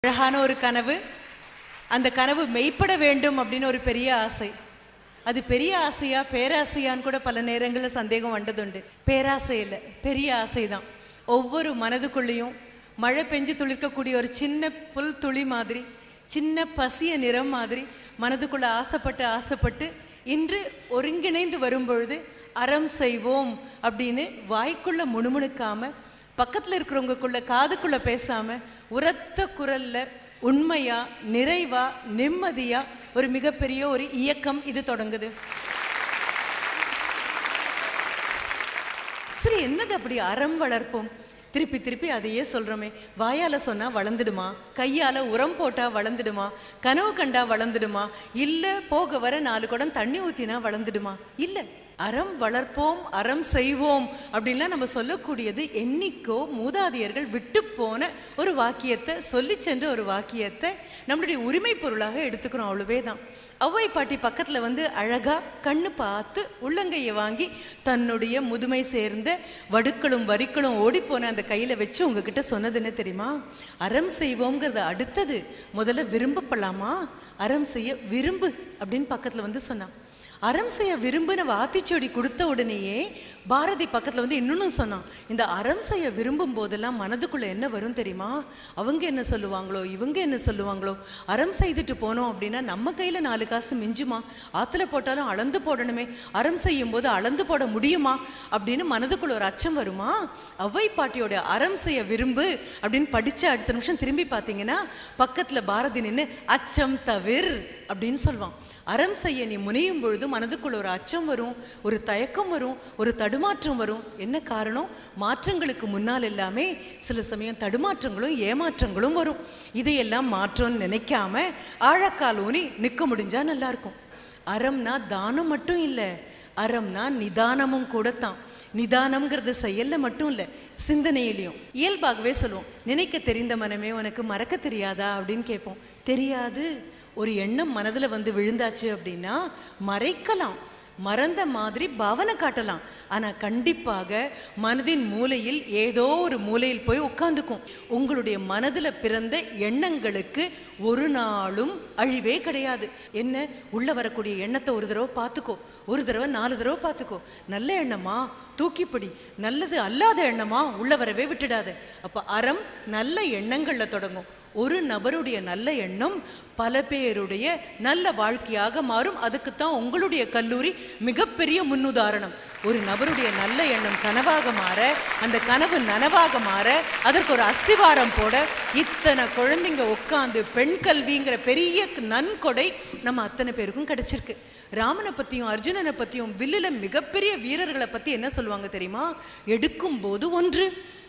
அழகான ஒரு கனவு அந்த கனவு மெய்ப்பட வேண்டும் அப்படின்னு ஒரு பெரிய ஆசை அது பெரிய ஆசையா பேராசையான்னு கூட பல நேரங்களில் சந்தேகம் வந்ததுண்டு பேராசை இல்லை பெரிய ஆசை தான் ஒவ்வொரு மனதுக்குள்ளேயும் மழை பெஞ்சு துளிர்க்கக்கூடிய ஒரு சின்ன புல் துளி மாதிரி சின்ன பசிய நிறம் மாதிரி மனதுக்குள்ள ஆசைப்பட்டு ஆசைப்பட்டு இன்று ஒருங்கிணைந்து வரும்பொழுது அறம் செய்வோம் அப்படின்னு வாய்க்குள்ள முணுமுணுக்காம பக்கத்துல இருக்கிறவங்கக்குள்ள காதுக்குள்ள பேசாம உரத்த குரல்ல உண்மையா நிறைவா நிம்மதியா ஒரு மிகப்பெரிய ஒரு இயக்கம் இது தொடங்குது சரி என்னது அப்படி அறம் வளர்ப்போம் திருப்பி திருப்பி அதையே சொல்றோமே வாயால சொன்னா வளர்ந்துடுமா கையால உரம் போட்டா வளர்ந்துடுமா கனவு கண்டா வளர்ந்துடுமா இல்ல போக வர நாலு குடம் தண்ணி ஊத்தினா வளர்ந்துடுமா இல்ல அறம் வளர்ப்போம் அறம் செய்வோம் அப்படின்லாம் நம்ம சொல்லக்கூடியது என்னைக்கோ மூதாதையர்கள் விட்டு போன ஒரு வாக்கியத்தை சொல்லி சென்ற ஒரு வாக்கியத்தை நம்மளுடைய உரிமை பொருளாக எடுத்துக்கிறோம் அவ்வளவே தான் ஔவை பாட்டி பக்கத்துல வந்து அழகா கண்ணு பார்த்து உள்ளங்கையை வாங்கி தன்னுடைய முதுமை சேர்ந்த வடுக்களும் வரிக்களும் ஓடிப்போன அந்த கையில வச்சு உங்ககிட்ட சொன்னது என்ன தெரியுமா அறம் செய்வோங்கிறத அடுத்தது முதல்ல விரும்பப்படலாமா அறம் செய்ய விரும்பு அப்படின்னு பக்கத்துல வந்து சொன்னான் அறம் செய்ய விரும்பின வாத்திச்சொடி கொடுத்த உடனேயே பாரதி பக்கத்துல வந்து இன்னொன்னு சொன்னான் இந்த அறம் செய்ய விரும்பும் போதெல்லாம் மனதுக்குள்ள என்ன வரும் தெரியுமா அவங்க என்ன சொல்லுவாங்களோ இவங்க என்ன சொல்லுவாங்களோ அறம் செய்துட்டு போனோம் அப்படின்னா நம்ம கையில நாலு காசு மிஞ்சுமா ஆத்துல போட்டாலும் அளந்து போடணுமே அறம் செய்யும் போது அளந்து போட முடியுமா அப்படின்னு மனதுக்குள்ள ஒரு அச்சம் வருமா அவ்வை பாட்டியோட அறம் செய்ய விரும்பு அப்படின்னு படிச்ச அடுத்த நிமிஷம் திரும்பி பார்த்தீங்கன்னா பக்கத்துல பாரதி நின்று அச்சம் தவிர் அப்படின்னு சொல்லுவான் அறம் செய்ய நீ முனையும் பொழுது மனதுக்குள்ள ஒரு அச்சம் வரும் ஒரு தயக்கம் வரும் ஒரு தடுமாற்றம் வரும் என்ன காரணம் மாற்றங்களுக்கு முன்னால் எல்லாமே சில சமயம் தடுமாற்றங்களும் ஏமாற்றங்களும் வரும் இதையெல்லாம் மாற்றம்னு நினைக்காம ஆழக்கால் ஊனி நிற்க முடிஞ்சா நல்லா இருக்கும் அறம்னா தானம் மட்டும் இல்லை அறம்னா நிதானமும் கூடத்தான் நிதானம்ங்கிறது செயல்ல மட்டும் இல்லை சிந்தனையிலையும் இயல்பாகவே சொல்லுவோம் நினைக்க தெரிந்த மனமே உனக்கு மறக்க தெரியாதா அப்படின்னு கேட்போம் தெரியாது ஒரு எண்ணம் மனதில் வந்து விழுந்தாச்சு அப்படின்னா மறைக்கலாம் மறந்த மாதிரி பாவனை காட்டலாம் ஆனால் கண்டிப்பாக மனதின் மூலையில் ஏதோ ஒரு மூலையில் போய் உட்காந்துக்கும் உங்களுடைய மனதில் பிறந்த எண்ணங்களுக்கு ஒரு நாளும் அழிவே கிடையாது என்ன உள்ள வரக்கூடிய எண்ணத்தை ஒரு தடவை பார்த்துக்கோ ஒரு தடவை நாலு தடவை பார்த்துக்கோ நல்ல எண்ணமா தூக்கிப்பிடி நல்லது அல்லாத எண்ணமா உள்ள வரவே விட்டுடாத அப்போ அறம் நல்ல எண்ணங்களில் தொடங்கும் ஒரு நபருடைய நல்ல எண்ணம் பல பேருடைய நல்ல வாழ்க்கையாக மாறும் அதுக்குத்தான் உங்களுடைய கல்லூரி மிகப்பெரிய முன்னுதாரணம் ஒரு நபருடைய நல்ல எண்ணம் கனவாக மாற அந்த கனவு நனவாக மாற அதற்கு ஒரு அஸ்திவாரம் போட இத்தனை குழந்தைங்க உட்காந்து பெண் கல்விங்கிற பெரிய நன்கொடை நம்ம அத்தனை பேருக்கும் கிடைச்சிருக்கு ராமனை பத்தியும் அர்ஜுனனை பத்தியும் வில்லுல மிகப்பெரிய வீரர்களை பத்தி என்ன சொல்லுவாங்க தெரியுமா எடுக்கும் போது ஒன்று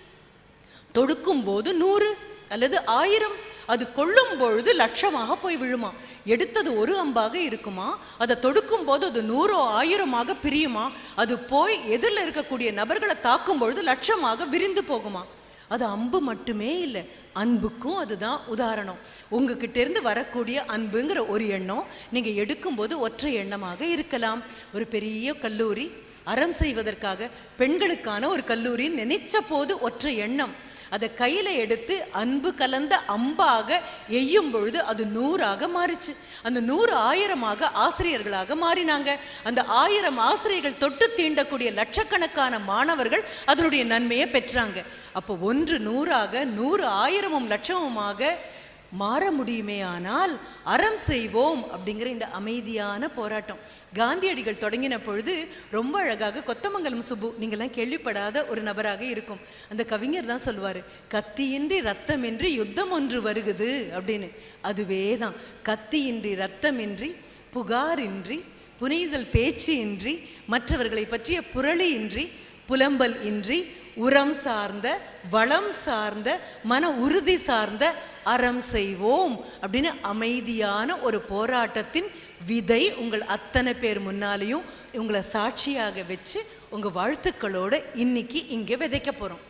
தொடுக்கும் போது நூறு அல்லது ஆயிரம் அது கொள்ளும் பொழுது லட்சமாக போய் விழுமா எடுத்தது ஒரு அம்பாக இருக்குமா அதை தொடுக்கும் போது அது நூறோ ஆயிரமாக பிரியுமா அது போய் எதிரில் இருக்கக்கூடிய நபர்களை தாக்கும் பொழுது லட்சமாக விரிந்து போகுமா அது அம்பு மட்டுமே இல்லை அன்புக்கும் அதுதான் உதாரணம் உங்ககிட்ட இருந்து வரக்கூடிய அன்புங்கிற ஒரு எண்ணம் நீங்க எடுக்கும்போது ஒற்றை எண்ணமாக இருக்கலாம் ஒரு பெரிய கல்லூரி அறம் செய்வதற்காக பெண்களுக்கான ஒரு கல்லூரி நினைச்ச போது ஒற்றை எண்ணம் அதை கையில எடுத்து அன்பு கலந்த அம்பாக எய்யும் பொழுது அது நூறாக மாறிச்சு அந்த நூறு ஆயிரமாக ஆசிரியர்களாக மாறினாங்க அந்த ஆயிரம் ஆசிரியர்கள் தொட்டு தீண்டக்கூடிய லட்சக்கணக்கான மாணவர்கள் அதனுடைய நன்மையை பெற்றாங்க அப்போ ஒன்று நூறாக நூறு ஆயிரமும் லட்சமுமாக மாற முடியுமே ஆனால் அறம் செய்வோம் அப்படிங்கிற இந்த அமைதியான போராட்டம் காந்தியடிகள் தொடங்கின பொழுது ரொம்ப அழகாக கொத்தமங்கலம் சுப்பு நீங்கள்லாம் கேள்விப்படாத ஒரு நபராக இருக்கும் அந்த கவிஞர் தான் சொல்லுவார் கத்தியின்றி ரத்தமின்றி யுத்தம் ஒன்று வருகுது அப்படின்னு அதுவே தான் கத்தியின்றி ரத்தமின்றி புகாரின்றி புனிதல் பேச்சு இன்றி மற்றவர்களை பற்றிய புரளி இன்றி புலம்பல் இன்றி உரம் சார்ந்த வளம் சார்ந்த மன உறுதி சார்ந்த அறம் செய்வோம் அப்படின்னு அமைதியான ஒரு போராட்டத்தின் விதை உங்கள் அத்தனை பேர் முன்னாலேயும் உங்களை சாட்சியாக வச்சு உங்க வாழ்த்துக்களோட இன்னைக்கு இங்கே விதைக்க போறோம்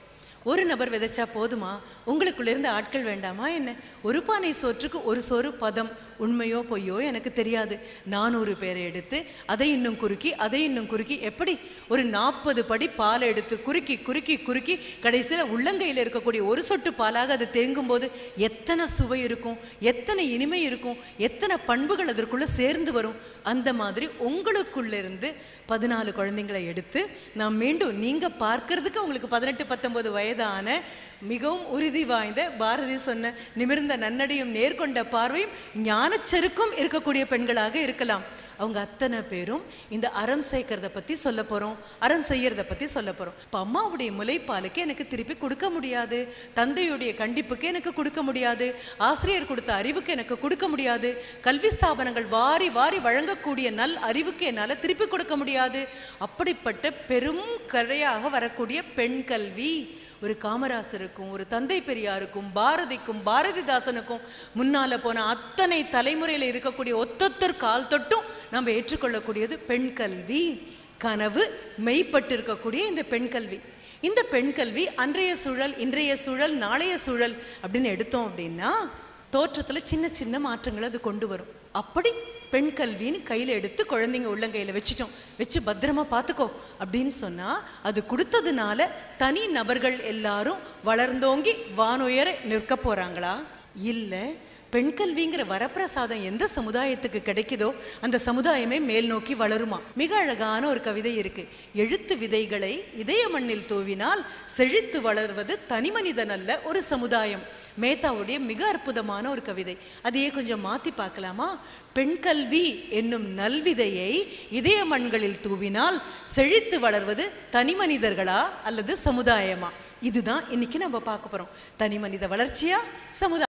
ஒரு நபர் விதைச்சா போதுமா உங்களுக்குள்ள இருந்து ஆட்கள் வேண்டாமா என்ன ஒரு பானை சோற்றுக்கு ஒரு சோறு பதம் உண்மையோ பொய்யோ எனக்கு தெரியாது நானூறு பேரை எடுத்து அதை இன்னும் குறுக்கி அதை இன்னும் குறுக்கி எப்படி ஒரு நாற்பது படி பாலை எடுத்து குறுக்கி குறுக்கி குறுக்கி கடைசியில் உள்ளங்கையில் இருக்கக்கூடிய ஒரு சொட்டு பாலாக அது தேங்கும் போது எத்தனை சுவை இருக்கும் எத்தனை இனிமை இருக்கும் எத்தனை பண்புகள் அதற்குள்ள சேர்ந்து வரும் அந்த மாதிரி உங்களுக்குள்ள இருந்து பதினாலு குழந்தைங்களை எடுத்து நான் மீண்டும் நீங்க பார்க்கறதுக்கு உங்களுக்கு பதினெட்டு பத்தொன்பது வயதான மிகவும் உறுதி வாய்ந்த பாரதி சொன்ன நிமிர்ந்த நன்னடியும் நேர்கொண்ட பார்வையும் ஞானச்செருக்கும் இருக்கக்கூடிய பெண்களாக இருக்கலாம் அவங்க அத்தனை பேரும் இந்த அறம் சேர்க்கறத பத்தி சொல்ல போறோம் அறம் செய்யறத பத்தி சொல்ல போறோம் இப்ப அம்மாவுடைய முலைப்பாலுக்கு எனக்கு திருப்பி கொடுக்க முடியாது தந்தையுடைய கண்டிப்புக்கு எனக்கு கொடுக்க முடியாது ஆசிரியர் கொடுத்த அறிவுக்கு எனக்கு கொடுக்க முடியாது கல்வி ஸ்தாபனங்கள் வாரி வாரி வழங்கக்கூடிய நல் அறிவுக்கு என்னால திருப்பி கொடுக்க முடியாது அப்படிப்பட்ட பெரும் கரையாக வரக்கூடிய பெண் கல்வி ஒரு காமராசருக்கும் ஒரு தந்தை பெரியாருக்கும் பாரதிக்கும் பாரதிதாசனுக்கும் முன்னால போன அத்தனை தலைமுறையில் இருக்கக்கூடிய ஒத்தொத்தர் கால் தொட்டும் நம்ம ஏற்றுக்கொள்ளக்கூடியது பெண் கல்வி கனவு மெய்ப்பட்டு இருக்கக்கூடிய இந்த பெண் கல்வி இந்த பெண் கல்வி அன்றைய சூழல் இன்றைய சூழல் நாளைய சூழல் அப்படின்னு எடுத்தோம் அப்படின்னா தோற்றத்துல சின்ன சின்ன மாற்றங்களை அது கொண்டு வரும் அப்படி பெண் கல்வின்னு கையில் எடுத்து குழந்தைங்க உள்ளங்கையில் வச்சுட்டோம் வச்சு பத்திரமா பார்த்துக்கோ அப்படின்னு சொன்னா அது கொடுத்ததுனால தனி நபர்கள் எல்லாரும் வளர்ந்தோங்கி வானுயர நிற்க போறாங்களா இல்லை பெண் கல்விங்கிற வரப்பிரசாதம் எந்த சமுதாயத்துக்கு கிடைக்குதோ அந்த சமுதாயமே மேல் நோக்கி வளருமா மிக அழகான ஒரு கவிதை இருக்கு எழுத்து விதைகளை இதய மண்ணில் தூவினால் செழித்து வளர்வது தனிமனிதன் அல்ல ஒரு சமுதாயம் மேத்தாவுடைய மிக அற்புதமான ஒரு கவிதை அதையே கொஞ்சம் மாத்தி பார்க்கலாமா பெண் கல்வி என்னும் நல்விதையை இதய மண்களில் தூவினால் செழித்து வளர்வது தனி மனிதர்களா அல்லது சமுதாயமா இதுதான் இன்னைக்கு நம்ம பார்க்க போறோம் தனி மனித வளர்ச்சியா சமுதாய